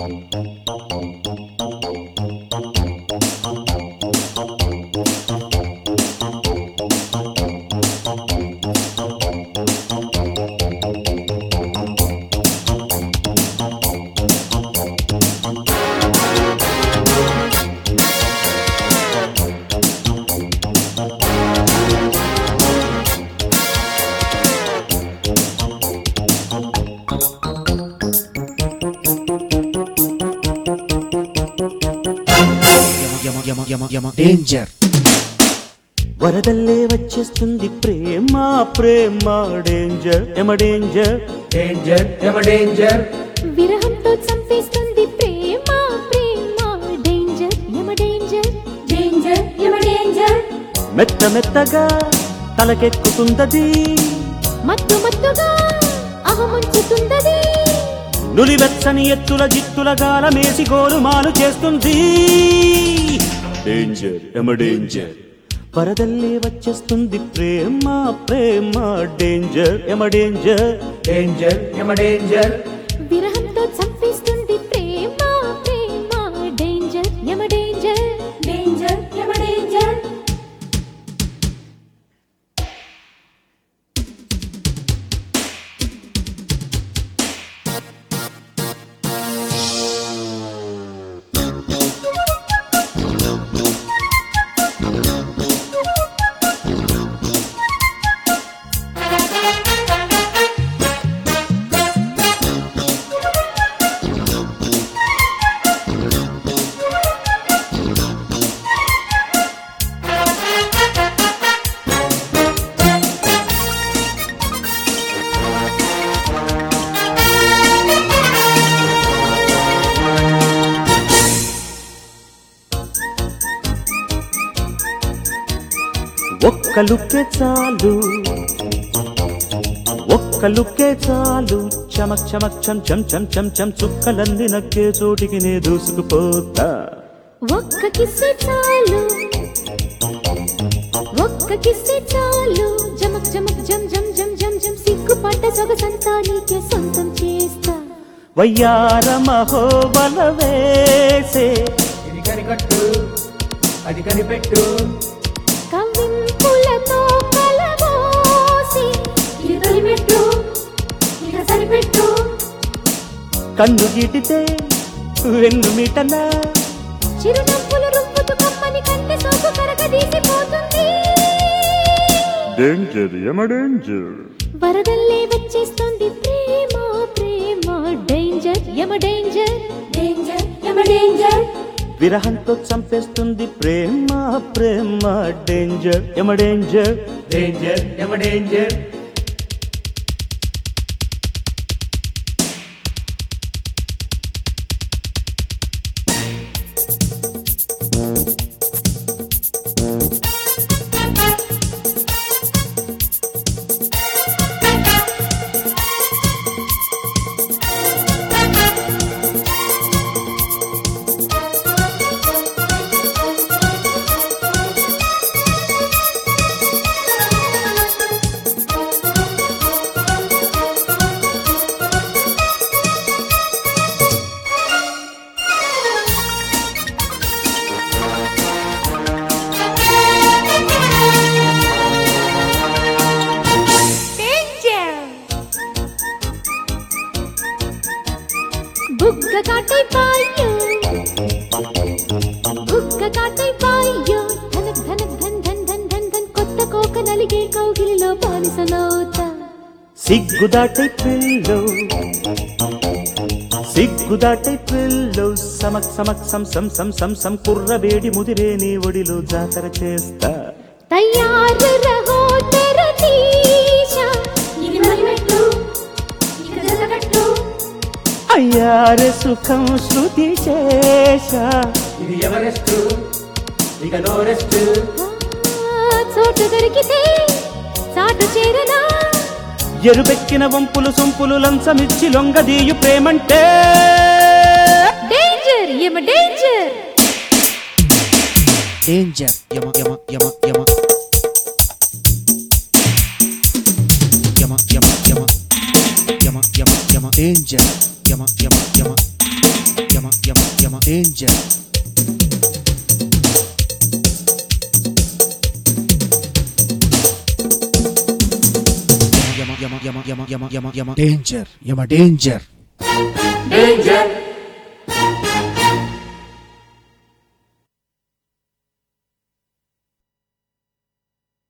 Danger వరదల్లే వచ్చేస్తుంది ప్రేమ ప్రేమ డేంజర్ ఎమ డేంజర్ డేంజర్ ఎమ డేంజర్ విరహంతో చంపేస్తుంది ప్రేమ ప్రేమ డేంజర్ యమ డేంజర్ డేంజర్ యమ డేంజర్ మెత్త మెత్తగా తలకెక్కుతుందది మత్తు మత్తుగా అహముంచుతుందది నులివెచ్చని ఎత్తుల జిత్తుల గాలమేసి గోలుమాలు చేస్తుంది డేంజర్ ఎమ డేంజర్ వరదల్లే వచ్చేస్తుంది ప్రేమ ప్రేమ డేంజర్ ఎమ డేంజర్ డేంజర్ ఎమ డేంజర్ విరహంతో చంపేస్తుంది ప్రేమ ప్రేమ డేంజర్ యమ డేంజర్ డేంజర్ యమ డేంజర్ ఒక్క లుక్కే చాలు ఒక్క లుక్కే చాలు చమక్ చమక్ చం చం చం చం చం చుక్కలన్నీ నక్కే చోటికి నే దూసుకుపోతా ఒక్క కిస్సే చాలు ఒక్క కిస్సే చాలు జమక్ జమక్ జం జం జం జం జం సిగ్గుపడ్డ సొగసంతా నీకే సొంతం చేస్తా వయ్యార మహోబల వేసే ఇది కనికట్టు అది కనిపెట్టు కవ్వింపులతో కలబోసి ఇది తొలిమెట్టు ఇక సరిపెట్టు కన్ను గీటితే వెన్ను మీటనా చిరునవ్వులు రుబ్బుతూ కమ్మని కంటి సోకు కరగదీసిపోతుంది డేంజర్ ఎమ డేంజర్ వరదల్లే వచ్చేస్తుంది ప్రేమ ప్రేమ డేంజర్ యమ డేంజర్ డేంజర్ యమ డేంజర్ విరహంతో చంపేస్తుంది ప్రేమ ప్రేమ డేంజర్ ఎమ డేంజర్ డేంజర్ ఎమ డేంజర్ బుగ్గ కాటై పాయ్యో బుగ్గ కాటై పాయ్యో ధనక్ ధనక్ ధన్ ధన్ ధన్ ధన్ ధన్ కొత్త కోక నలిగే కౌగిలిలో బానిసనవుతా సిగ్గుదాటై పిల్లో సిగ్గుదాటై పిల్లో సమక్ సమక్ సం సం సం సం సం కుర్ర వేడి ముదిరే నీ ఒడిలో జాతర చేస్తా తయారు రహో తెర తీశా ఇది మరిమెట్టు ఇక జతకట్టు అయ్యారే సుఖం శృతి చేశా ఇది ఎవరెస్ట్ ఇక నో రెస్ట్ ఆ, చోటు దొరికితే చాటు చేరనా ఎరుబెక్కిన వంపులు సొంపులు లంచమిచ్చి లొంగదీయు ప్రేమంటే డేంజర్ యమ డేంజర్ డేంజర్ యమ యమ యమ యమ యమ యమ యమ యమ యమ యమ డేంజర్ యమ యమ యమ యమ danger. Yama, yama, yama, yama, yama, yama, yama, danger, yama, danger. danger